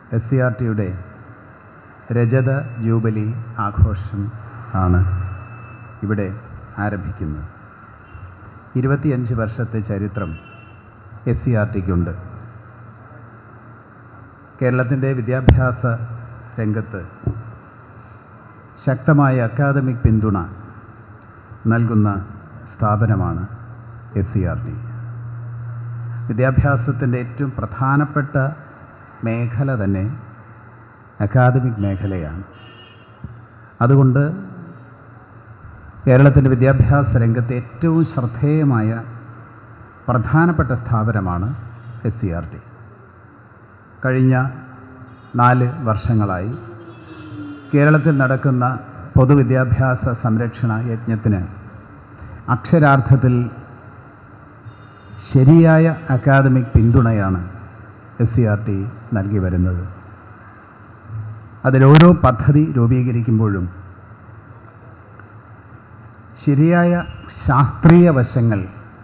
S C R ടിയുടെ രജത jubilee ആഘോഷം ആണ് ഇവിടെ ആരംഭിക്കുന്നത് ഇരുപത്തിയഞ്ച് വർഷത്തെ ചരിത്രം എസ് സി ആർ ടിക്കുണ്ട് കേരളത്തിൻ്റെ വിദ്യാഭ്യാസ രംഗത്ത് ശക്തമായ അക്കാദമിക് പിന്തുണ നൽകുന്ന സ്ഥാപനമാണ് എസ് സി ആർ ടി വിദ്യാഭ്യാസത്തിൻ്റെ ഏറ്റവും പ്രധാനപ്പെട്ട മേഖല തന്നെ അക്കാദമിക് മേഖലയാണ് അതുകൊണ്ട് കേരളത്തിൻ്റെ വിദ്യാഭ്യാസ രംഗത്തെ ഏറ്റവും ശ്രദ്ധേയമായ പ്രധാനപ്പെട്ട സ്ഥാപനമാണ് എസ് സി ആർ ടി കഴിഞ്ഞ നാല് വർഷങ്ങളായി കേരളത്തിൽ നടക്കുന്ന പൊതുവിദ്യാഭ്യാസ സംരക്ഷണ യജ്ഞത്തിന് അക്ഷരാർത്ഥത്തിൽ ശരിയായ അക്കാദമിക് പിന്തുണയാണ് എസ് സി ആർ ടി നൽകി വരുന്നത് അതിലോരോ പദ്ധതി രൂപീകരിക്കുമ്പോഴും ശരിയായ ശാസ്ത്രീയ വശങ്ങൾ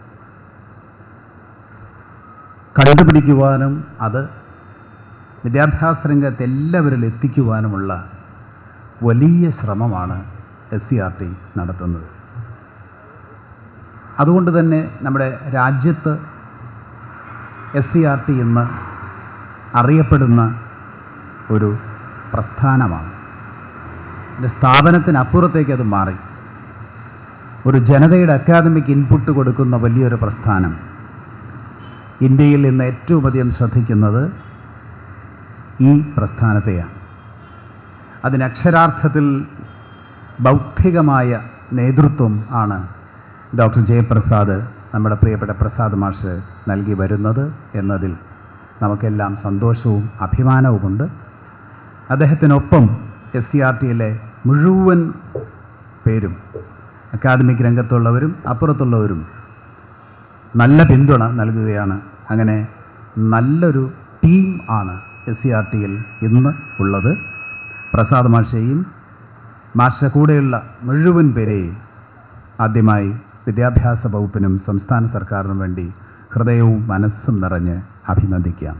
കണ്ടുപിടിക്കുവാനും അത് വിദ്യാഭ്യാസ രംഗത്ത് എല്ലാവരിലും എത്തിക്കുവാനുമുള്ള വലിയ ശ്രമമാണ് എസ് സി ആർ ടി നടത്തുന്നത് അതുകൊണ്ട് തന്നെ നമ്മുടെ രാജ്യത്ത് എസ് സി ആർ ടി എന്ന് അറിയപ്പെടുന്ന ഒരു പ്രസ്ഥാനമാണ് ഒരു സ്ഥാപനത്തിനപ്പുറത്തേക്ക് അത് മാറി ഒരു ജനതയുടെ അക്കാദമിക് ഇൻപുട്ട് കൊടുക്കുന്ന വലിയൊരു പ്രസ്ഥാനം ഇന്ത്യയിൽ ഇന്ന് ഏറ്റവും അധികം ശ്രദ്ധിക്കുന്നത് ഈ പ്രസ്ഥാനത്തെയാണ് അതിന് അക്ഷരാർത്ഥത്തിൽ ബൗദ്ധികമായ നേതൃത്വം ആണ് ഡോക്ടർ ജയപ്രസാദ് നമ്മുടെ പ്രിയപ്പെട്ട പ്രസാദ് മാഷ് നൽകി വരുന്നത് എന്നതിൽ നമുക്കെല്ലാം സന്തോഷവും അഭിമാനവുമുണ്ട് അദ്ദേഹത്തിനൊപ്പം എസ് സി ആർ ടിയിലെ മുഴുവൻ പേരും അക്കാദമിക് രംഗത്തുള്ളവരും അപ്പുറത്തുള്ളവരും നല്ല പിന്തുണ നൽകുകയാണ് അങ്ങനെ നല്ലൊരു ടീം ആണ് എസ് സി ആർ ടിയിൽ ഇന്ന് ഉള്ളത് പ്രസാദ് മാഷയെയും മാഷ കൂടെയുള്ള മുഴുവൻ പേരെയും ആദ്യമായി വിദ്യാഭ്യാസ വകുപ്പിനും സംസ്ഥാന സർക്കാരിനും വേണ്ടി ഹൃദയവും മനസ്സും നിറഞ്ഞ് അഭിനന്ദിക്കാം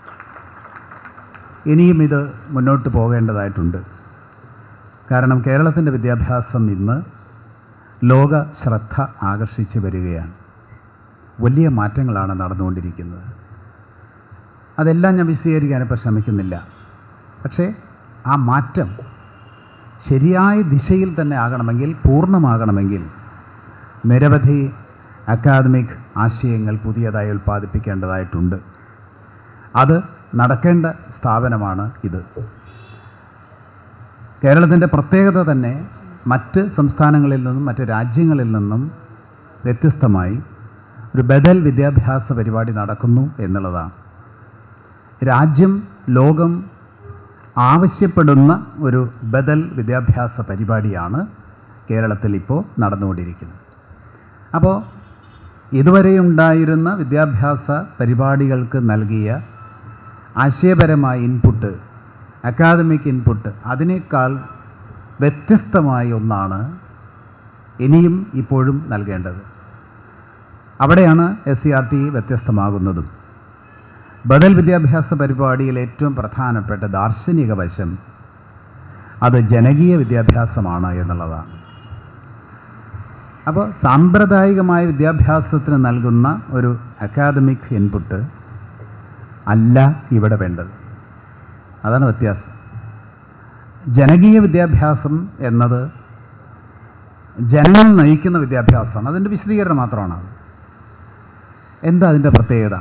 ഇനിയും ഇത് മുന്നോട്ട് പോകേണ്ടതായിട്ടുണ്ട് കാരണം കേരളത്തിൻ്റെ വിദ്യാഭ്യാസം ഇന്ന് ലോക ശ്രദ്ധ ആകർഷിച്ചു വരികയാണ് വലിയ മാറ്റങ്ങളാണ് നടന്നുകൊണ്ടിരിക്കുന്നത് അതെല്ലാം ഞാൻ വിശദീകരിക്കാൻ ഇപ്പോൾ ശ്രമിക്കുന്നില്ല പക്ഷേ ആ മാറ്റം ശരിയായ ദിശയിൽ തന്നെ ആകണമെങ്കിൽ പൂർണ്ണമാകണമെങ്കിൽ നിരവധി അക്കാദമിക് ആശയങ്ങൾ പുതിയതായി ഉൽപ്പാദിപ്പിക്കേണ്ടതായിട്ടുണ്ട് അത് നടക്കേണ്ട സ്ഥാപനമാണ് ഇത് കേരളത്തിൻ്റെ പ്രത്യേകത തന്നെ മറ്റ് സംസ്ഥാനങ്ങളിൽ നിന്നും മറ്റ് രാജ്യങ്ങളിൽ നിന്നും വ്യത്യസ്തമായി ഒരു ബദൽ വിദ്യാഭ്യാസ പരിപാടി നടക്കുന്നു എന്നുള്ളതാണ് രാജ്യം ലോകം ആവശ്യപ്പെടുന്ന ഒരു ബദൽ വിദ്യാഭ്യാസ പരിപാടിയാണ് കേരളത്തിൽ ഇപ്പോൾ നടന്നുകൊണ്ടിരിക്കുന്നത് അപ്പോൾ ഇതുവരെ ഉണ്ടായിരുന്ന വിദ്യാഭ്യാസ പരിപാടികൾക്ക് നൽകിയ ആശയപരമായ ഇൻപുട്ട് അക്കാദമിക് ഇൻപുട്ട് അതിനേക്കാൾ വ്യത്യസ്തമായ ഒന്നാണ് ഇനിയും ഇപ്പോഴും നൽകേണ്ടത് അവിടെയാണ് എസ് സി ആർ ടി വ്യത്യസ്തമാകുന്നതും ബദൽ വിദ്യാഭ്യാസ പരിപാടിയിൽ ഏറ്റവും പ്രധാനപ്പെട്ട ദാർശനിക വശം അത് ജനകീയ വിദ്യാഭ്യാസമാണ് എന്നുള്ളതാണ് അപ്പോൾ സാമ്പ്രദായികമായ വിദ്യാഭ്യാസത്തിന് നൽകുന്ന ഒരു അക്കാദമിക് ഇൻപുട്ട് അല്ല ഇവിടെ വേണ്ടത് അതാണ് വ്യത്യാസം ജനകീയ വിദ്യാഭ്യാസം എന്നത് ജനങ്ങൾ നയിക്കുന്ന വിദ്യാഭ്യാസമാണ് അതിൻ്റെ വിശദീകരണം മാത്രമാണ് അത് എന്താ അതിൻ്റെ പ്രത്യേകത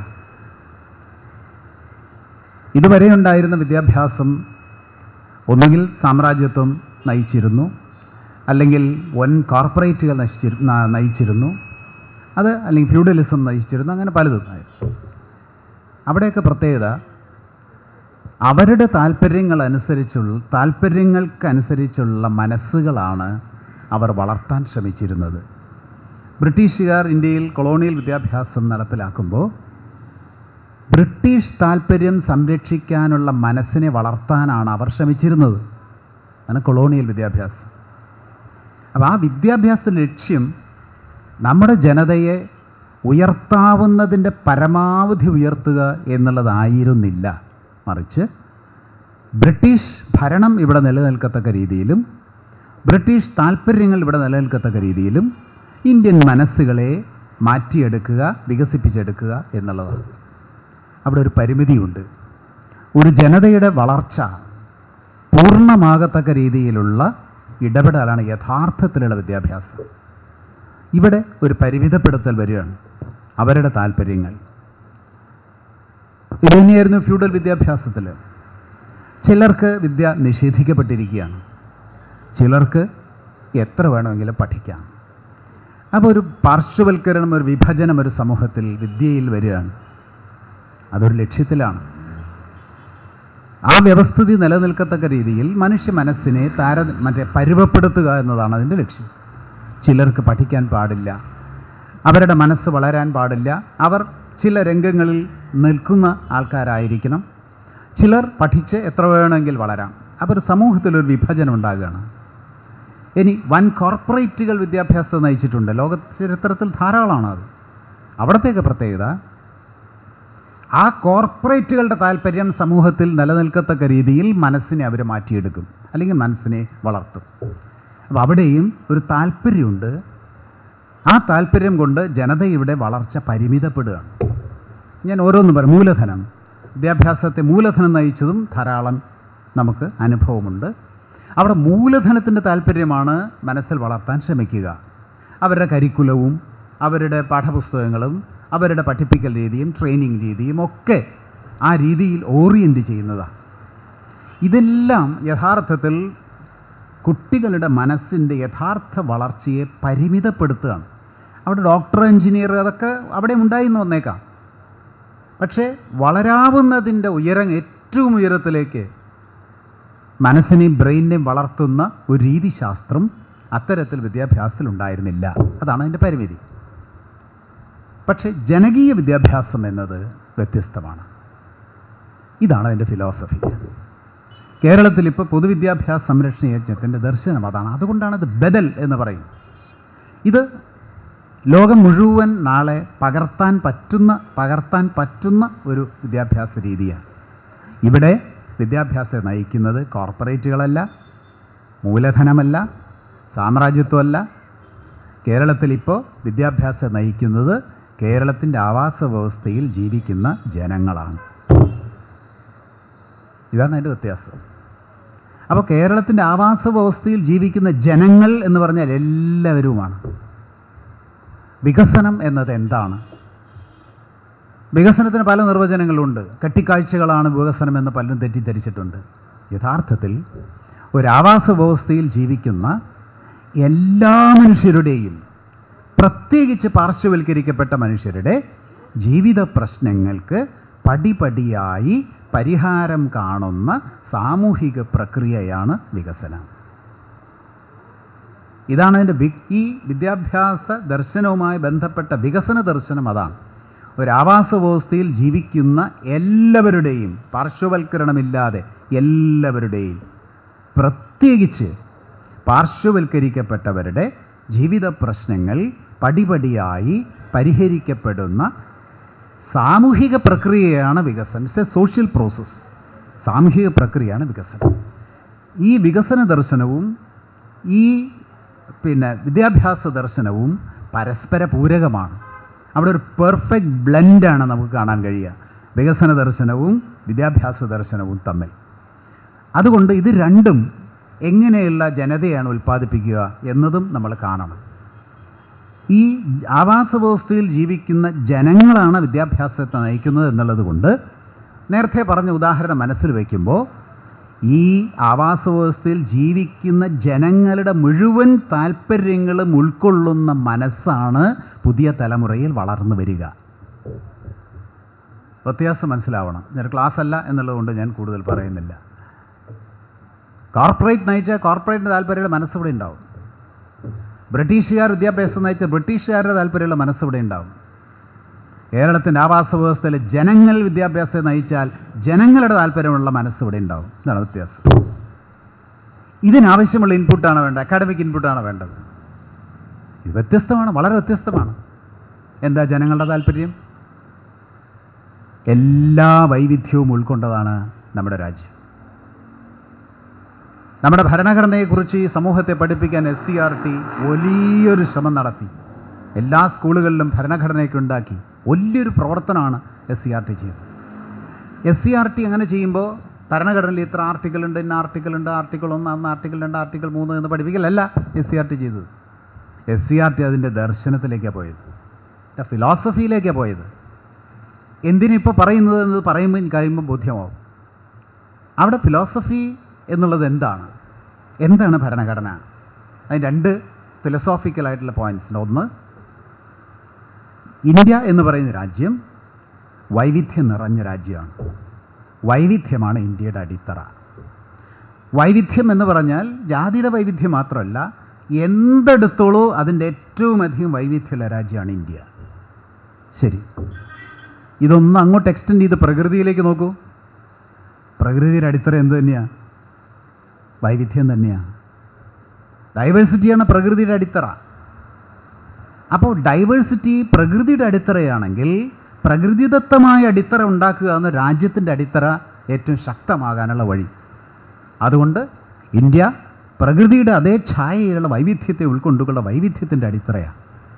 ഇതുവരെ ഉണ്ടായിരുന്ന വിദ്യാഭ്യാസം ഒന്നുകിൽ സാമ്രാജ്യത്വം നയിച്ചിരുന്നു അല്ലെങ്കിൽ വൻ കോർപ്പറേറ്റുകൾ നശിച്ചിരു ന- നയിച്ചിരുന്നു അത് അല്ലെങ്കിൽ ഫ്യൂഡലിസം നയിച്ചിരുന്നു അങ്ങനെ പലതും ആയിരുന്നു അവിടെയൊക്കെ പ്രത്യേകത അവരുടെ താല്പര്യങ്ങൾ അനുസരിച്ചുള്ള താല്പര്യങ്ങൾക്കനുസരിച്ചുള്ള മനസ്സുകളാണ് അവർ വളർത്താൻ ശ്രമിച്ചിരുന്നത് ബ്രിട്ടീഷുകാർ ഇന്ത്യയിൽ കൊളോണിയൽ വിദ്യാഭ്യാസം നടപ്പിലാക്കുമ്പോൾ ബ്രിട്ടീഷ് താല്പര്യം സംരക്ഷിക്കാനുള്ള മനസ്സിനെ വളർത്താനാണ് അവർ ശ്രമിച്ചിരുന്നത് അതാണ് കൊളോണിയൽ വിദ്യാഭ്യാസം അപ്പോൾ ആ വിദ്യാഭ്യാസത്തിൻ്റെ ലക്ഷ്യം നമ്മുടെ ജനതയെ ഉയർത്താവുന്നതിൻ്റെ പരമാവധി ഉയർത്തുക എന്നുള്ളതായിരുന്നില്ല മറിച്ച് ബ്രിട്ടീഷ് ഭരണം ഇവിടെ നിലനിൽക്കത്തക്ക രീതിയിലും ബ്രിട്ടീഷ് താല്പര്യങ്ങൾ ഇവിടെ നിലനിൽക്കത്തക്ക രീതിയിലും ഇന്ത്യൻ മനസ്സുകളെ മാറ്റിയെടുക്കുക വികസിപ്പിച്ചെടുക്കുക എന്നുള്ളതാണ് അവിടെ ഒരു പരിമിതിയുണ്ട് ഒരു ജനതയുടെ വളർച്ച പൂർണ്ണമാകത്തക്ക രീതിയിലുള്ള ഇടപെടലാണ് യഥാർത്ഥത്തിലുള്ള വിദ്യാഭ്യാസം ഇവിടെ ഒരു പരിമിതപ്പെടുത്തൽ വരികയാണ് അവരുടെ താല്പര്യങ്ങൾ ഇത് തന്നെയായിരുന്നു ഫ്യൂഡൽ വിദ്യാഭ്യാസത്തിൽ ചിലർക്ക് വിദ്യ നിഷേധിക്കപ്പെട്ടിരിക്കുകയാണ് ചിലർക്ക് എത്ര വേണമെങ്കിലും പഠിക്കാം അപ്പോൾ ഒരു പാർശ്വവൽക്കരണം ഒരു വിഭജനം ഒരു സമൂഹത്തിൽ വിദ്യയിൽ വരികയാണ് അതൊരു ലക്ഷ്യത്തിലാണ് ആ വ്യവസ്ഥിതി നിലനിൽക്കത്തക്ക രീതിയിൽ മനുഷ്യ മനസ്സിനെ താര മറ്റേ പരുവപ്പെടുത്തുക എന്നതാണ് അതിൻ്റെ ലക്ഷ്യം ചിലർക്ക് പഠിക്കാൻ പാടില്ല അവരുടെ മനസ്സ് വളരാൻ പാടില്ല അവർ ചില രംഗങ്ങളിൽ നിൽക്കുന്ന ആൾക്കാരായിരിക്കണം ചിലർ പഠിച്ച് എത്ര വേണമെങ്കിൽ വളരാം അപ്പോൾ ഒരു സമൂഹത്തിലൊരു വിഭജനം ഉണ്ടാകുകയാണ് ഇനി വൻ കോർപ്പറേറ്റുകൾ വിദ്യാഭ്യാസം നയിച്ചിട്ടുണ്ട് ലോക ചരിത്രത്തിൽ ധാരാളമാണ് അത് അവിടത്തേക്ക് പ്രത്യേകത ആ കോർപ്പറേറ്റുകളുടെ താല്പര്യം സമൂഹത്തിൽ നിലനിൽക്കത്തക്ക രീതിയിൽ മനസ്സിനെ അവർ മാറ്റിയെടുക്കും അല്ലെങ്കിൽ മനസ്സിനെ വളർത്തും അപ്പോൾ അവിടെയും ഒരു താല്പര്യമുണ്ട് ആ താല്പര്യം കൊണ്ട് ജനതയുടെ വളർച്ച പരിമിതപ്പെടുകയാണ് ഞാൻ ഓരോന്ന് പറയും മൂലധനം വിദ്യാഭ്യാസത്തെ മൂലധനം നയിച്ചതും ധാരാളം നമുക്ക് അനുഭവമുണ്ട് അവിടെ മൂലധനത്തിൻ്റെ താല്പര്യമാണ് മനസ്സിൽ വളർത്താൻ ശ്രമിക്കുക അവരുടെ കരിക്കുലവും അവരുടെ പാഠപുസ്തകങ്ങളും അവരുടെ പഠിപ്പിക്കൽ രീതിയും ട്രെയിനിങ് രീതിയും ഒക്കെ ആ രീതിയിൽ ഓറിയൻറ്റ് ചെയ്യുന്നതാണ് ഇതെല്ലാം യഥാർത്ഥത്തിൽ കുട്ടികളുടെ മനസ്സിൻ്റെ യഥാർത്ഥ വളർച്ചയെ പരിമിതപ്പെടുത്തുകയാണ് അവിടെ ഡോക്ടർ എഞ്ചിനീയർ അതൊക്കെ അവിടെ ഉണ്ടായി എന്ന് വന്നേക്കാം പക്ഷേ വളരാവുന്നതിൻ്റെ ഉയരം ഏറ്റവും ഉയരത്തിലേക്ക് മനസ്സിനെയും ബ്രെയിനിനെയും വളർത്തുന്ന ഒരു രീതിശാസ്ത്രം അത്തരത്തിൽ വിദ്യാഭ്യാസത്തിൽ ഉണ്ടായിരുന്നില്ല അതാണ് അതിൻ്റെ പരിമിതി പക്ഷേ ജനകീയ വിദ്യാഭ്യാസം എന്നത് വ്യത്യസ്തമാണ് ഇതാണ് അതിൻ്റെ ഫിലോസഫി കേരളത്തിൽ ഇപ്പോൾ പൊതുവിദ്യാഭ്യാസ സംരക്ഷണ യജ്ഞത്തിൻ്റെ ദർശനം അതാണ് അതുകൊണ്ടാണ് ഇത് ബദൽ എന്ന് പറയും ഇത് ലോകം മുഴുവൻ നാളെ പകർത്താൻ പറ്റുന്ന പകർത്താൻ പറ്റുന്ന ഒരു വിദ്യാഭ്യാസ രീതിയാണ് ഇവിടെ വിദ്യാഭ്യാസം നയിക്കുന്നത് കോർപ്പറേറ്റുകളല്ല മൂലധനമല്ല സാമ്രാജ്യത്വമല്ല കേരളത്തിൽ ഇപ്പോൾ വിദ്യാഭ്യാസം നയിക്കുന്നത് കേരളത്തിൻ്റെ ആവാസ വ്യവസ്ഥയിൽ ജീവിക്കുന്ന ജനങ്ങളാണ് ഇതാണ് അതിൻ്റെ വ്യത്യാസം അപ്പോൾ കേരളത്തിൻ്റെ ആവാസ വ്യവസ്ഥയിൽ ജീവിക്കുന്ന ജനങ്ങൾ എന്ന് പറഞ്ഞാൽ എല്ലാവരുമാണ് വികസനം എന്നത് എന്താണ് വികസനത്തിന് പല നിർവചനങ്ങളുണ്ട് കെട്ടിക്കാഴ്ചകളാണ് വികസനം എന്ന് പലരും തെറ്റിദ്ധരിച്ചിട്ടുണ്ട് യഥാർത്ഥത്തിൽ ഒരു ആവാസ വ്യവസ്ഥയിൽ ജീവിക്കുന്ന എല്ലാ മനുഷ്യരുടെയും പ്രത്യേകിച്ച് പാർശ്വവൽക്കരിക്കപ്പെട്ട മനുഷ്യരുടെ ജീവിത പ്രശ്നങ്ങൾക്ക് പടിപടിയായി പരിഹാരം കാണുന്ന സാമൂഹിക പ്രക്രിയയാണ് വികസനം ഇതാണ് അതിൻ്റെ വി ഈ വിദ്യാഭ്യാസ ദർശനവുമായി ബന്ധപ്പെട്ട വികസന ദർശനം അതാണ് ഒരു ആവാസ വ്യവസ്ഥയിൽ ജീവിക്കുന്ന എല്ലാവരുടെയും പാർശ്വവൽക്കരണമില്ലാതെ എല്ലാവരുടെയും പ്രത്യേകിച്ച് പാർശ്വവൽക്കരിക്കപ്പെട്ടവരുടെ ജീവിത പ്രശ്നങ്ങൾ പടിപടിയായി പരിഹരിക്കപ്പെടുന്ന സാമൂഹിക പ്രക്രിയയാണ് വികസനം ഇറ്റ്സ് എ സോഷ്യൽ പ്രോസസ്സ് സാമൂഹിക പ്രക്രിയയാണ് വികസനം ഈ വികസന ദർശനവും ഈ പിന്നെ വിദ്യാഭ്യാസ ദർശനവും പരസ്പര പൂരകമാണ് അവിടെ ഒരു പെർഫെക്റ്റ് ബ്ലെൻഡാണ് നമുക്ക് കാണാൻ കഴിയുക വികസന ദർശനവും വിദ്യാഭ്യാസ ദർശനവും തമ്മിൽ അതുകൊണ്ട് ഇത് രണ്ടും എങ്ങനെയുള്ള ജനതയാണ് ഉൽപ്പാദിപ്പിക്കുക എന്നതും നമ്മൾ കാണണം ഈ ആവാസ വ്യവസ്ഥയിൽ ജീവിക്കുന്ന ജനങ്ങളാണ് വിദ്യാഭ്യാസത്തെ നയിക്കുന്നത് എന്നുള്ളത് കൊണ്ട് നേരത്തെ പറഞ്ഞ ഉദാഹരണം മനസ്സിൽ വയ്ക്കുമ്പോൾ ഈ ആവാസ വ്യവസ്ഥയിൽ ജീവിക്കുന്ന ജനങ്ങളുടെ മുഴുവൻ താല്പര്യങ്ങളും ഉൾക്കൊള്ളുന്ന മനസ്സാണ് പുതിയ തലമുറയിൽ വളർന്നു വരിക വ്യത്യാസം മനസ്സിലാവണം ഞാൻ ക്ലാസ് അല്ല എന്നുള്ളതുകൊണ്ട് ഞാൻ കൂടുതൽ പറയുന്നില്ല കോർപ്പറേറ്റ് നയിച്ച കോർപ്പറേറ്റിൻ്റെ താല്പര്യമുള്ള മനസ്സിവിടെ ഉണ്ടാവും ബ്രിട്ടീഷുകാർ വിദ്യാഭ്യാസം നയിച്ച ബ്രിട്ടീഷുകാരുടെ താല്പര്യമുള്ള മനസ്സിവിടെ ഉണ്ടാവും കേരളത്തിൻ്റെ ആവാസ വ്യവസ്ഥയിലെ ജനങ്ങൾ വിദ്യാഭ്യാസം നയിച്ചാൽ ജനങ്ങളുടെ താല്പര്യമുള്ള മനസ്സ് ഇവിടെ ഉണ്ടാവും ഇതാണ് വ്യത്യാസം ഇതിനാവശ്യമുള്ള ഇൻപുട്ടാണ് വേണ്ടത് അക്കാഡമിക് ഇൻപുട്ടാണ് വേണ്ടത് ഇത് വ്യത്യസ്തമാണ് വളരെ വ്യത്യസ്തമാണ് എന്താ ജനങ്ങളുടെ താല്പര്യം എല്ലാ വൈവിധ്യവും ഉൾക്കൊണ്ടതാണ് നമ്മുടെ രാജ്യം നമ്മുടെ ഭരണഘടനയെക്കുറിച്ച് ഈ സമൂഹത്തെ പഠിപ്പിക്കാൻ എസ് സി ആർ ടി വലിയൊരു ശ്രമം നടത്തി എല്ലാ സ്കൂളുകളിലും ഭരണഘടനയൊക്കെ ഉണ്ടാക്കി വലിയൊരു പ്രവർത്തനമാണ് എസ് സി ആർ ടി ചെയ്തത് എസ് സി ആർ ടി അങ്ങനെ ചെയ്യുമ്പോൾ ഭരണഘടനയിൽ ഇത്ര ആർട്ടിക്കിൾ ഉണ്ട് ഇന്ന ആർട്ടിക്കിൾ ഉണ്ട് ആർട്ടിക്കിൾ ഒന്ന് അന്ന് ആർട്ടിക്കിൾ രണ്ട് ആർട്ടിക്കിൾ മൂന്ന് എന്ന് പഠിപ്പിക്കലല്ല എസ് സി ആർ ടി ചെയ്തത് എസ് സി ആർ ടി അതിൻ്റെ ദർശനത്തിലേക്കാണ് പോയത് ഫിലോസഫിയിലേക്കാണ് പോയത് എന്തിനിപ്പോൾ പറയുന്നത് എന്ന് പറയുമ്പോൾ കഴിയുമ്പോൾ ബോധ്യമാവും അവിടെ ഫിലോസഫി എന്നുള്ളത് എന്താണ് എന്താണ് ഭരണഘടന അതിന് രണ്ട് ഫിലോസോഫിക്കലായിട്ടുള്ള പോയിൻറ്റ്സ് ഉണ്ട് ഒന്ന് ഇന്ത്യ എന്ന് പറയുന്ന രാജ്യം വൈവിധ്യം നിറഞ്ഞ രാജ്യമാണ് വൈവിധ്യമാണ് ഇന്ത്യയുടെ അടിത്തറ വൈവിധ്യം എന്ന് പറഞ്ഞാൽ ജാതിയുടെ വൈവിധ്യം മാത്രമല്ല എന്തെടുത്തോളൂ അതിൻ്റെ ഏറ്റവും അധികം വൈവിധ്യമുള്ള രാജ്യമാണ് ഇന്ത്യ ശരി ഇതൊന്ന് അങ്ങോട്ട് എക്സ്റ്റെൻഡ് ചെയ്ത് പ്രകൃതിയിലേക്ക് നോക്കൂ പ്രകൃതിയുടെ അടിത്തറ എന്ത് തന്നെയാണ് വൈവിധ്യം തന്നെയാണ് ഡൈവേഴ്സിറ്റിയാണ് പ്രകൃതിയുടെ അടിത്തറ അപ്പോൾ ഡൈവേഴ്സിറ്റി പ്രകൃതിയുടെ അടിത്തറയാണെങ്കിൽ പ്രകൃതിദത്തമായ അടിത്തറ ഉണ്ടാക്കുക എന്ന രാജ്യത്തിൻ്റെ അടിത്തറ ഏറ്റവും ശക്തമാകാനുള്ള വഴി അതുകൊണ്ട് ഇന്ത്യ പ്രകൃതിയുടെ അതേ ഛായയുള്ള വൈവിധ്യത്തെ ഉൾക്കൊണ്ടുള്ള വൈവിധ്യത്തിൻ്റെ അടിത്തറയാണ്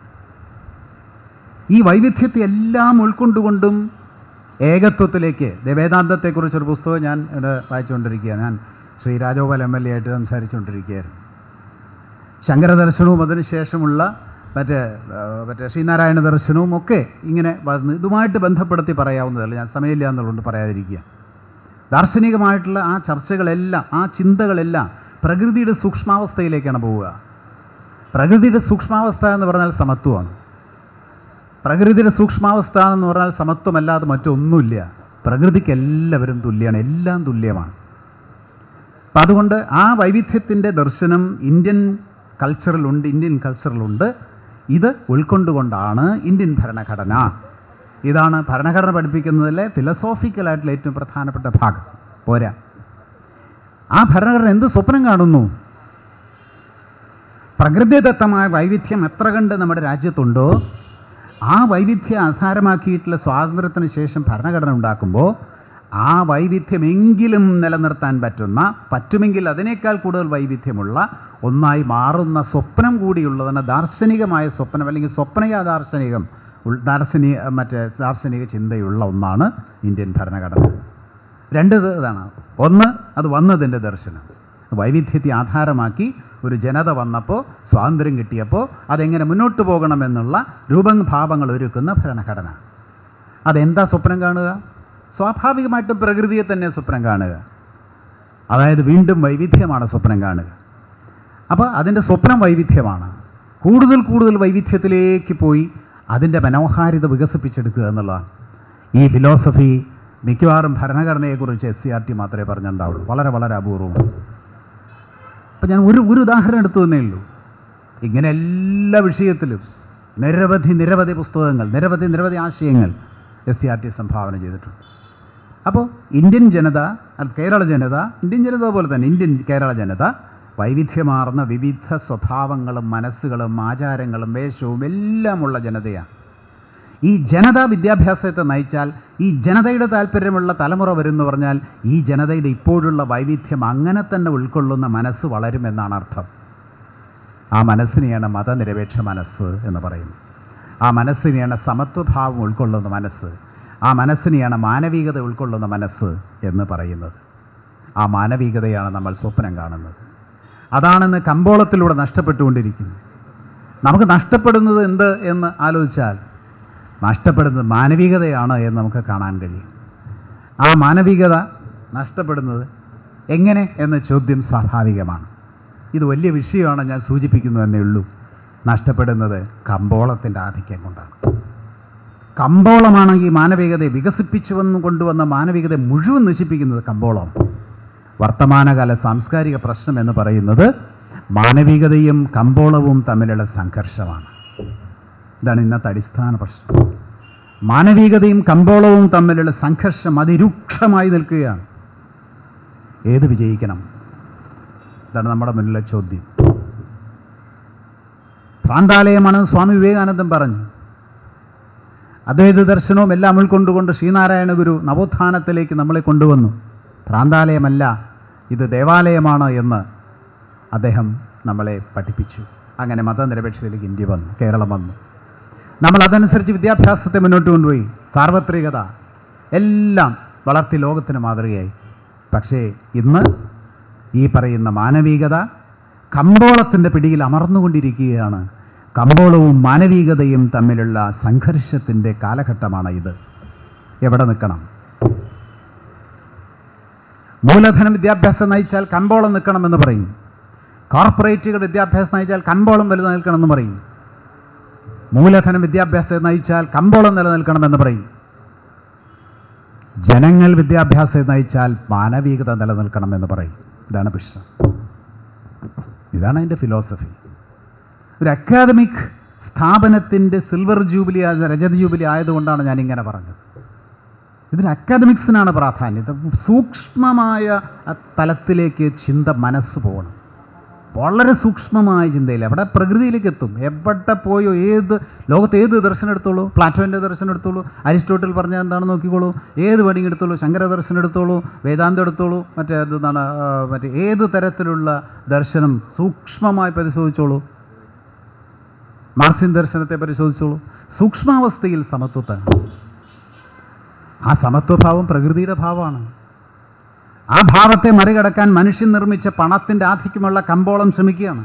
ഈ വൈവിധ്യത്തെ എല്ലാം ഉൾക്കൊണ്ടുകൊണ്ടും ഏകത്വത്തിലേക്ക് ദേ വേദാന്തത്തെക്കുറിച്ചൊരു പുസ്തകം ഞാൻ ഇവിടെ വായിച്ചുകൊണ്ടിരിക്കുകയാണ് ഞാൻ Shri Rajagopal M L A ആയിട്ട് സംസാരിച്ചുകൊണ്ടിരിക്കുകയായിരുന്നു ശങ്കരദർശനവും അതിനുശേഷമുള്ള മറ്റേ ആ, മറ്റേ ശ്രീനാരായണ ദർശനവും ഒക്കെ ഇങ്ങനെ വന്ന് ഇതുമായിട്ട് ബന്ധപ്പെടുത്തി പറയാവുന്നതല്ല ഞാൻ സമയമില്ല എന്നുള്ളതുകൊണ്ട് പറയാതിരിക്കുക ദാർശനികമായിട്ടുള്ള ആ ചർച്ചകളെല്ലാം ആ ചിന്തകളെല്ലാം പ്രകൃതിയുടെ സൂക്ഷ്മാവസ്ഥയിലേക്കാണ് പോവുക പ്രകൃതിയുടെ സൂക്ഷ്മാവസ്ഥ എന്ന് പറഞ്ഞാൽ സമത്വമാണ് പ്രകൃതിയുടെ സൂക്ഷ്മാവസ്ഥ എന്ന് പറഞ്ഞാൽ സമത്വമല്ലാതെ മറ്റൊന്നുമില്ല പ്രകൃതിക്ക് എല്ലാവരും തുല്യമാണ് എല്ലാം തുല്യമാണ് അപ്പം അതുകൊണ്ട് ആ വൈവിധ്യത്തിൻ്റെ ദർശനം ഇന്ത്യൻ കൾച്ചറിലുണ്ട് ഇന്ത്യൻ കൾച്ചറിലുണ്ട് ഇത് ഉൾക്കൊണ്ടുകൊണ്ടാണ് ഇന്ത്യൻ ഭരണഘടന ഇതാണ് ഭരണഘടന പഠിപ്പിക്കുന്നതിലെ ഫിലസോഫിക്കലായിട്ടുള്ള ഏറ്റവും പ്രധാനപ്പെട്ട ഭാഗം പോരാ ആ ഭരണഘടന എന്ത് സ്വപ്നം കാണുന്നു പ്രകൃതിദത്തമായ വൈവിധ്യം എത്ര കണ്ട് നമ്മുടെ രാജ്യത്തുണ്ടോ ആ വൈവിധ്യം ആധാരമാക്കിയിട്ടുള്ള സ്വാതന്ത്ര്യത്തിന് ശേഷം ഭരണഘടന ഉണ്ടാക്കുമ്പോൾ ആ വൈവിധ്യമെങ്കിലും നിലനിർത്താൻ പറ്റുന്ന പറ്റുമെങ്കിൽ അതിനേക്കാൾ കൂടുതൽ വൈവിധ്യമുള്ള ഒന്നായി മാറുന്ന സ്വപ്നം കൂടിയുള്ളതാണ് ദാർശനികമായ സ്വപ്നം അല്ലെങ്കിൽ സ്വപ്നയാ ദാർശനികം ഉൾ- ദാർശനിക മറ്റേ ദാർശനിക ചിന്തയുള്ള ഒന്നാണ് ഇന്ത്യൻ ഭരണഘടന രണ്ട് ഇത് ഇതാണ് ഒന്ന് അത് വന്നതിൻ്റെ ദർശനം വൈവിധ്യത്തെ ആധാരമാക്കി ഒരു ജനത വന്നപ്പോൾ സ്വാതന്ത്ര്യം കിട്ടിയപ്പോൾ അതെങ്ങനെ മുന്നോട്ട് പോകണമെന്നുള്ള രൂപഭാവങ്ങൾ ഒരുക്കുന്ന ഭരണഘടന അതെന്താ സ്വപ്നം കാണുക സ്വാഭാവികമായിട്ടും പ്രകൃതിയെ തന്നെ സ്വപ്നം കാണുക അതായത് വീണ്ടും വൈവിധ്യമാണ് സ്വപ്നം കാണുക അപ്പോൾ അതിൻ്റെ സ്വപ്നം വൈവിധ്യമാണ് കൂടുതൽ കൂടുതൽ വൈവിധ്യത്തിലേക്ക് പോയി അതിൻ്റെ മനോഹാരിത വികസിപ്പിച്ചെടുക്കുക എന്നുള്ളതാണ് ഈ ഫിലോസഫി മിക്കവാറും ഭരണഘടനയെക്കുറിച്ച് എസ് സി ആർ ടി മാത്രമേ പറഞ്ഞിട്ടുണ്ടാവുള്ളൂ വളരെ വളരെ അപൂർവമാണ് അപ്പം ഞാൻ ഒരു ഒരു ഉദാഹരണം എടുത്തു തന്നേ ഉള്ളൂ ഇങ്ങനെ എല്ലാ വിഷയത്തിലും നിരവധി നിരവധി പുസ്തകങ്ങൾ നിരവധി നിരവധി ആശയങ്ങൾ എസ് സി ആർ ടി സംഭാവന ചെയ്തിട്ടുണ്ട് അപ്പോൾ ഇന്ത്യൻ ജനത അത് കേരള ജനത ഇന്ത്യൻ ജനത പോലെ തന്നെ ഇന്ത്യൻ കേരള ജനത വൈവിധ്യമാർന്ന വിവിധ സ്വഭാവങ്ങളും മനസ്സുകളും ആചാരങ്ങളും വേഷവും എല്ലാമുള്ള ജനതയാണ് ഈ ജനത വിദ്യാഭ്യാസത്തെ നയിച്ചാൽ ഈ ജനതയുടെ താല്പര്യമുള്ള തലമുറ വരും എന്ന് പറഞ്ഞാൽ ഈ ജനതയുടെ ഇപ്പോഴുള്ള വൈവിധ്യം അങ്ങനെ തന്നെ ഉൾക്കൊള്ളുന്ന മനസ്സ് വളരുമെന്നാണ് അർത്ഥം ആ മനസ്സിനെയാണ് മതനിരപേക്ഷ മനസ്സ് എന്ന് പറയുന്നത് ആ മനസ്സിനെയാണ് സമത്വഭാവം ഉൾക്കൊള്ളുന്ന മനസ്സ് ആ മനസ്സിനെയാണ് മാനവികത ഉൾക്കൊള്ളുന്ന മനസ്സ് എന്ന് പറയുന്നത് ആ മാനവികതയാണ് നമ്മൾ സ്വപ്നം കാണുന്നത് അതാണെന്ന് കമ്പോളത്തിലൂടെ നഷ്ടപ്പെട്ടുകൊണ്ടിരിക്കുന്നത് നമുക്ക് നഷ്ടപ്പെടുന്നത് എന്ത് എന്ന് ആലോചിച്ചാൽ നഷ്ടപ്പെടുന്നത് മാനവികതയാണ് എന്ന് നമുക്ക് കാണാൻ കഴിയും ആ മാനവികത നഷ്ടപ്പെടുന്നത് എങ്ങനെ എന്ന ചോദ്യം സ്വാഭാവികമാണ് ഇത് വലിയ വിഷയമാണ് ഞാൻ സൂചിപ്പിക്കുന്നു എന്നേ ഉള്ളൂ നഷ്ടപ്പെടുന്നത് കമ്പോളത്തിൻ്റെ ആധിക്യം കൊണ്ടാണ് കമ്പോളമാണ് ഈ മാനവികതയെ വികസിപ്പിച്ചു വന്ന് കൊണ്ടുവന്ന മാനവികതയെ മുഴുവൻ നശിപ്പിക്കുന്നത് കമ്പോളം വർത്തമാനകാല സാംസ്കാരിക പ്രശ്നം എന്ന് പറയുന്നത് മാനവികതയും കമ്പോളവും തമ്മിലുള്ള സംഘർഷമാണ് ഇതാണ് ഇന്നത്തെ അടിസ്ഥാന പ്രശ്നം മാനവികതയും കമ്പോളവും തമ്മിലുള്ള സംഘർഷം അതിരൂക്ഷമായി നിൽക്കുകയാണ് ഏത് വിജയിക്കണം ഇതാണ് നമ്മുടെ മുന്നിലെ ചോദ്യം ഭ്രാന്താലയമാണെന്ന് സ്വാമി വിവേകാനന്ദൻ പറഞ്ഞു അദ്വൈത ദർശനവും എല്ലാം ഉൾക്കൊണ്ടുകൊണ്ട് ശ്രീനാരായണ ഗുരു നവോത്ഥാനത്തിലേക്ക് നമ്മളെ കൊണ്ടുവന്നു ഭ്രാന്താലയമല്ല ഇത് ദേവാലയമാണ് എന്ന് അദ്ദേഹം നമ്മളെ പഠിപ്പിച്ചു അങ്ങനെ മതനിരപേക്ഷതയിലേക്ക് ഇന്ത്യ വന്നു കേരളം വന്നു നമ്മൾ അതനുസരിച്ച് വിദ്യാഭ്യാസത്തെ മുന്നോട്ട് കൊണ്ടുപോയി സാർവത്രികത എല്ലാം വളർത്തി ലോകത്തിന് മാതൃകയായി പക്ഷേ ഇന്ന് ഈ പറയുന്ന മാനവികത കമ്പോളത്തിൻ്റെ പിടിയിൽ അമർന്നുകൊണ്ടിരിക്കുകയാണ് കമ്പോളവും മാനവികതയും തമ്മിലുള്ള സംഘർഷത്തിൻ്റെ കാലഘട്ടമാണ് ഇത് എവിടെ നിൽക്കണം മൂലധനം വിദ്യാഭ്യാസം നയിച്ചാൽ കമ്പോളം നിൽക്കണമെന്ന് പറയും കോർപ്പറേറ്റുകൾ വിദ്യാഭ്യാസം നയിച്ചാൽ കമ്പോളം വലുത് നിൽക്കണമെന്ന് പറയും മൂലധനം വിദ്യാഭ്യാസം നയിച്ചാൽ കമ്പോളം നിലനിൽക്കണമെന്ന് പറയും ജനങ്ങൾ വിദ്യാഭ്യാസം നയിച്ചാൽ മാനവികത നിലനിൽക്കണമെന്ന് പറയും ഇതാണ് പ്രശ്നം ഇതാണ് അതിൻ്റെ ഫിലോസഫി ഒരു അക്കാദമിക് സ്ഥാപനത്തിൻ്റെ സിൽവർ ജൂബിലി ആയ- രജത ജൂബിലി ആയതുകൊണ്ടാണ് ഞാൻ ഇങ്ങനെ പറഞ്ഞത് ഇതിന് അക്കാദമിക്സിനാണ് പ്രാധാന്യം ഇത് സൂക്ഷ്മമായ ആ തലത്തിലേക്ക് ചിന്ത മനസ്സ് പോകണം വളരെ സൂക്ഷ്മമായ ചിന്തയിൽ എവിടെ പ്രകൃതിയിലേക്ക് എത്തും എവിടെ പോയോ ഏത് ലോകത്ത് ഏത് ദർശനം എടുത്തോളൂ പ്ലാറ്റോൻ്റെ ദർശനം എടുത്തോളൂ അരിസ്റ്റോട്ടിൽ പറഞ്ഞാൽ എന്താണെന്ന് നോക്കിക്കോളൂ ഏത് വേണമെങ്കിൽ എടുത്തോളൂ ശങ്കര ദർശനം എടുത്തോളൂ വേദാന്തം എടുത്തോളൂ മറ്റേ എന്താണ് ആ, മറ്റേ ഏത് തരത്തിലുള്ള ദർശനം സൂക്ഷ്മമായി പരിശോധിച്ചോളൂ മാർസിൻ ദർശനത്തെ പരിശോധിച്ചോളൂ സൂക്ഷ്മാവസ്ഥയിൽ സമത്വത്താണ് ആ സമത്വഭാവം പ്രകൃതിയുടെ ഭാവമാണ് ആ ഭാവത്തെ മറികടക്കാൻ മനുഷ്യൻ നിർമ്മിച്ച പണത്തിൻ്റെ ആധിക്യമുള്ള കമ്പോളം ശ്രമിക്കുകയാണ്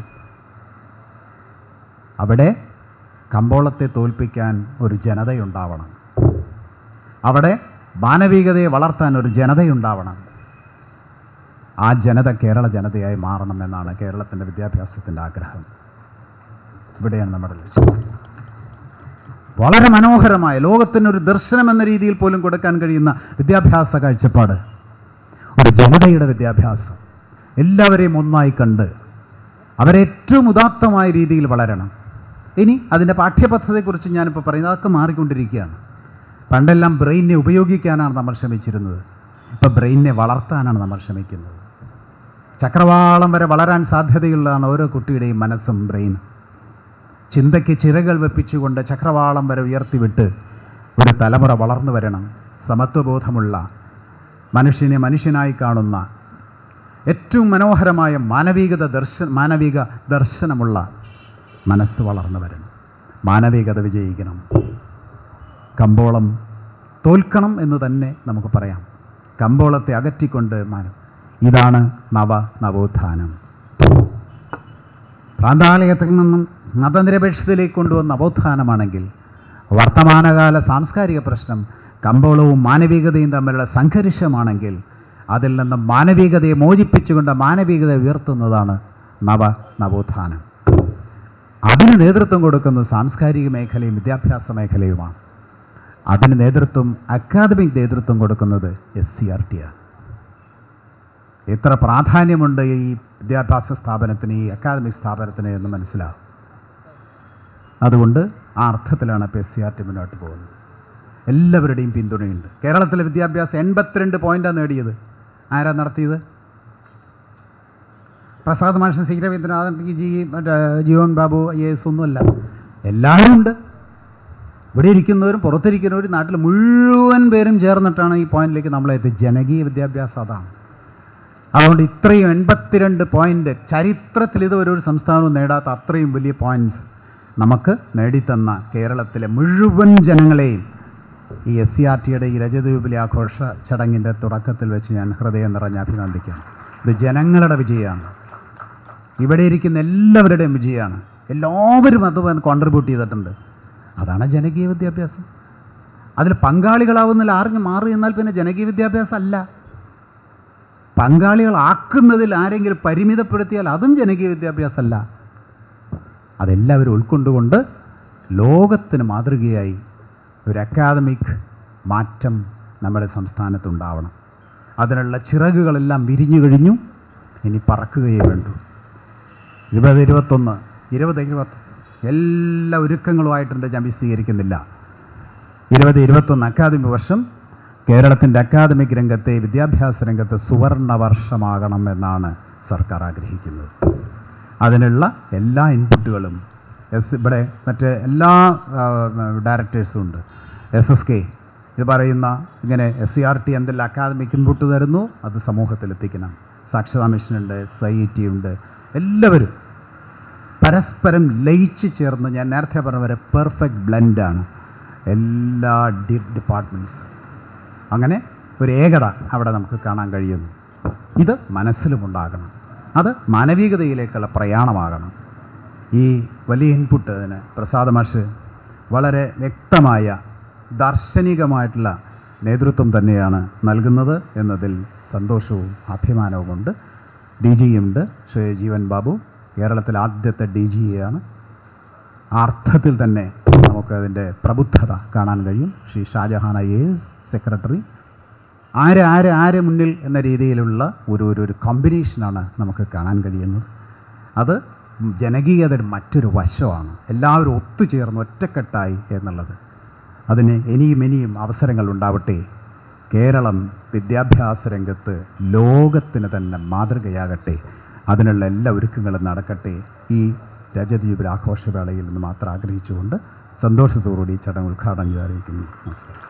അവിടെ കമ്പോളത്തെ തോൽപ്പിക്കാൻ ഒരു ജനതയുണ്ടാവണം അവിടെ മാനവികതയെ വളർത്താൻ ഒരു ജനതയുണ്ടാവണം ആ ജനത കേരള ജനതയായി മാറണമെന്നാണ് കേരളത്തിൻ്റെ വിദ്യാഭ്യാസത്തിൻ്റെ ആഗ്രഹം ഇവിടെയാണ് നമ്മുടെ ലക്ഷ്യം വളരെ മനോഹരമായ ലോകത്തിനൊരു ദർശനം എന്ന രീതിയിൽ പോലും കൊടുക്കാൻ കഴിയുന്ന വിദ്യാഭ്യാസ കാഴ്ചപ്പാട് ഒരു ജനതയുടെ വിദ്യാഭ്യാസം എല്ലാവരെയും ഒന്നായി കണ്ട് അവരെ ഏറ്റവും ഉദാത്തമായ രീതിയിൽ വളരണം ഇനി അതിൻ്റെ പാഠ്യപദ്ധതിയെക്കുറിച്ച് ഞാനിപ്പോൾ പറയുന്നത് അതൊക്കെ മാറിക്കൊണ്ടിരിക്കുകയാണ് പണ്ടെല്ലാം ബ്രെയിനെ ഉപയോഗിക്കാനാണ് നമ്മൾ ശ്രമിച്ചിരുന്നത് ഇപ്പോൾ ബ്രെയിനെ വളർത്താനാണ് നമ്മൾ ശ്രമിക്കുന്നത് ചക്രവാളം വരെ വളരാൻ സാധ്യതയുള്ളതാണ് ഓരോ കുട്ടിയുടെയും മനസ്സും ബ്രെയിനും ചിന്തയ്ക്ക് ചിറകൾ വെപ്പിച്ചുകൊണ്ട് ചക്രവാളം വരെ ഉയർത്തിവിട്ട് ഒരു തലമുറ വളർന്നു വരണം സമത്വബോധമുള്ള മനുഷ്യനെ മനുഷ്യനായി കാണുന്ന ഏറ്റവും മനോഹരമായ മാനവികത ദർശന മാനവിക ദർശനമുള്ള മനസ്സ് വളർന്നു വരണം മാനവികത വിജയിക്കണം കമ്പോളം തോൽക്കണം എന്ന് തന്നെ നമുക്ക് പറയാം കമ്പോളത്തെ അകറ്റിക്കൊണ്ട് മാനം ഇതാണ് നവ നവോത്ഥാനം പ്രാന്താലയത്തിൽ നിന്നും മതനിരപേക്ഷതയിലേക്ക് കൊണ്ടുവന്ന നവോത്ഥാനമാണെങ്കിൽ വർത്തമാനകാല സാംസ്കാരിക പ്രശ്നം കമ്പോളവും മാനവികതയും തമ്മിലുള്ള സംഘർഷമാണെങ്കിൽ അതിൽ നിന്ന് മാനവികതയെ മോചിപ്പിച്ചുകൊണ്ട് മാനവികത ഉയർത്തുന്നതാണ് നവ നവോത്ഥാനം അതിന് നേതൃത്വം കൊടുക്കുന്നത് സാംസ്കാരിക മേഖലയും വിദ്യാഭ്യാസ മേഖലയുമാണ് അതിന് നേതൃത്വം അക്കാദമിക് നേതൃത്വം കൊടുക്കുന്നത് എസ് സി ആർ ടി ആണ് എത്ര പ്രാധാന്യമുണ്ട് ഈ വിദ്യാഭ്യാസ സ്ഥാപനത്തിന് ഈ അക്കാദമിക് സ്ഥാപനത്തിന് എന്ന് മനസ്സിലാവും അതുകൊണ്ട് ആ അർത്ഥത്തിലാണ് ഇപ്പോൾ എസ് സി ആർ ടി മുന്നോട്ട് പോകുന്നത് എല്ലാവരുടെയും പിന്തുണയുണ്ട് കേരളത്തിലെ വിദ്യാഭ്യാസം എൺപത്തിരണ്ട് പോയിൻ്റാണ് നേടിയത് ആരാ നടത്തിയത് പ്രസാദ് മാഷൻ സി രവീന്ദ്രനാഥൻ ടി ജി മറ്റേ ജീവൻ ബാബു ഐ എസ് ഒന്നുമല്ല എല്ലാവരും ഉണ്ട് ഇവിടെ ഇരിക്കുന്നവരും പുറത്തിരിക്കുന്നവരും നാട്ടിൽ മുഴുവൻ പേരും ചേർന്നിട്ടാണ് ഈ പോയിന്റിലേക്ക് നമ്മളെ എത്തി ജനകീയ വിദ്യാഭ്യാസം അതാണ് അതുകൊണ്ട് ഇത്രയും എൺപത്തിരണ്ട് പോയിന്റ് ചരിത്രത്തിൽ ഇതുവരെ ഒരു സംസ്ഥാനവും നേടാത്ത അത്രയും വലിയ പോയിന്റ്സ് നമുക്ക് നേടിത്തന്ന കേരളത്തിലെ മുഴുവൻ ജനങ്ങളെയും ഈ എസ് സി ആർ ടിയുടെ ഈ രജത ജൂബിലി ആഘോഷ ചടങ്ങിൻ്റെ തുടക്കത്തിൽ വെച്ച് ഞാൻ ഹൃദയം നിറഞ്ഞ് അഭിനന്ദിക്കാം ഇത് ജനങ്ങളുടെ വിജയമാണ് ഇവിടെ ഇരിക്കുന്ന എല്ലാവരുടെയും വിജയമാണ് എല്ലാവരും അത് കോൺട്രിബ്യൂട്ട് ചെയ്തിട്ടുണ്ട് അതാണ് ജനകീയ വിദ്യാഭ്യാസം അതിൽ പങ്കാളികളാവുന്നതിൽ ആരെങ്കിലും മാറി എന്നാൽ പിന്നെ ജനകീയ വിദ്യാഭ്യാസം അല്ല പങ്കാളികളാക്കുന്നതിൽ ആരെങ്കിലും പരിമിതപ്പെടുത്തിയാൽ അതും ജനകീയ വിദ്യാഭ്യാസമല്ല അതെല്ലാവരും ഉൾക്കൊണ്ടുകൊണ്ട് ലോകത്തിന് മാതൃകയായി ഒരു അക്കാദമിക് മാറ്റം നമ്മുടെ സംസ്ഥാനത്തുണ്ടാവണം അതിനുള്ള ചിറകുകളെല്ലാം വിരിഞ്ഞു കഴിഞ്ഞു ഇനി പറക്കുകയേ വേണ്ടൂ ഇരുപത് ഇരുപത്തൊന്ന് ഇരുപത് ഇരുപത്തി എല്ലാ ഒരുക്കങ്ങളുമായിട്ടുണ്ട് ഞാൻ വിശദീകരിക്കുന്നില്ല ഇരുപത് ഇരുപത്തൊന്ന് അക്കാദമിക് വർഷം കേരളത്തിൻ്റെ അക്കാദമിക് രംഗത്തെ വിദ്യാഭ്യാസ രംഗത്ത് സുവർണ വർഷമാകണം എന്നാണ് സർക്കാർ ആഗ്രഹിക്കുന്നത് അതിനുള്ള എല്ലാ ഇൻപുട്ടുകളും എസ് ഇവിടെ മറ്റ് എല്ലാ ഡയറക്ടേഴ്സും ഉണ്ട് എസ് എസ് കെ ഇത് പറയുന്ന ഇങ്ങനെ എസ് സി ആർ ടി എന്തെല്ലാം അക്കാദമിക് ഇൻപുട്ട് തരുന്നു അത് സമൂഹത്തിലെത്തിക്കണം സാക്ഷരതാ മിഷനുണ്ട് എസ് ഐ ടി ഉണ്ട് എല്ലാവരും പരസ്പരം ലയിച്ച് ചേർന്ന് ഞാൻ നേരത്തെ പറഞ്ഞ പോലെ പെർഫെക്റ്റ് ബ്ലെൻഡാണ് എല്ലാ ഡി ഡിപ്പാർട്ട്മെൻറ്റ്സ് അങ്ങനെ ഒരു ഏകത അവിടെ നമുക്ക് കാണാൻ കഴിയുന്നു ഇത് മനസ്സിലുമുണ്ടാകണം അത് മാനവികതയിലേക്കുള്ള പ്രയാണമാകണം ഈ വലിയ ഇൻപുട്ട് അതിന് പ്രസാദ മാഷ് വളരെ വ്യക്തമായ ദാർശനികമായിട്ടുള്ള നേതൃത്വം തന്നെയാണ് നൽകുന്നത് എന്നതിൽ സന്തോഷവും അഭിമാനവുമുണ്ട് ഡി ജിയുണ്ട് ശ്രീ ജീവൻ ബാബു കേരളത്തിലെ ആദ്യത്തെ ഡി ജിയാണ് ആ അർത്ഥത്തിൽ തന്നെ നമുക്കതിൻ്റെ പ്രബുദ്ധത കാണാൻ കഴിയും Shri Shajahan I A S secretary ആര് ആര് ആര് മുന്നിൽ എന്ന രീതിയിലുള്ള ഒരു ഒരു ഒരു കോമ്പിനേഷനാണ് നമുക്ക് കാണാൻ കഴിയുന്നത് അത് ജനകീയതയുടെ മറ്റൊരു വശമാണ് എല്ലാവരും ഒത്തുചേർന്ന് ഒറ്റക്കെട്ടായി എന്നുള്ളത് അതിന് ഇനിയും ഇനിയും അവസരങ്ങൾ ഉണ്ടാവട്ടെ കേരളം വിദ്യാഭ്യാസ രംഗത്ത് ലോകത്തിന് തന്നെ മാതൃകയാകട്ടെ അതിനുള്ള എല്ലാ ഒരുക്കങ്ങളും നടക്കട്ടെ ഈ രജത ജൂബിലി ആഘോഷവേളയിൽ നിന്ന് മാത്രം ആഗ്രഹിച്ചുകൊണ്ട് സന്തോഷത്തോടുകൂടി ഈ ചടങ്ങ് ഉദ്ഘാടനം ചെയ്ത് അറിയിക്കുന്നു നമസ്കാരം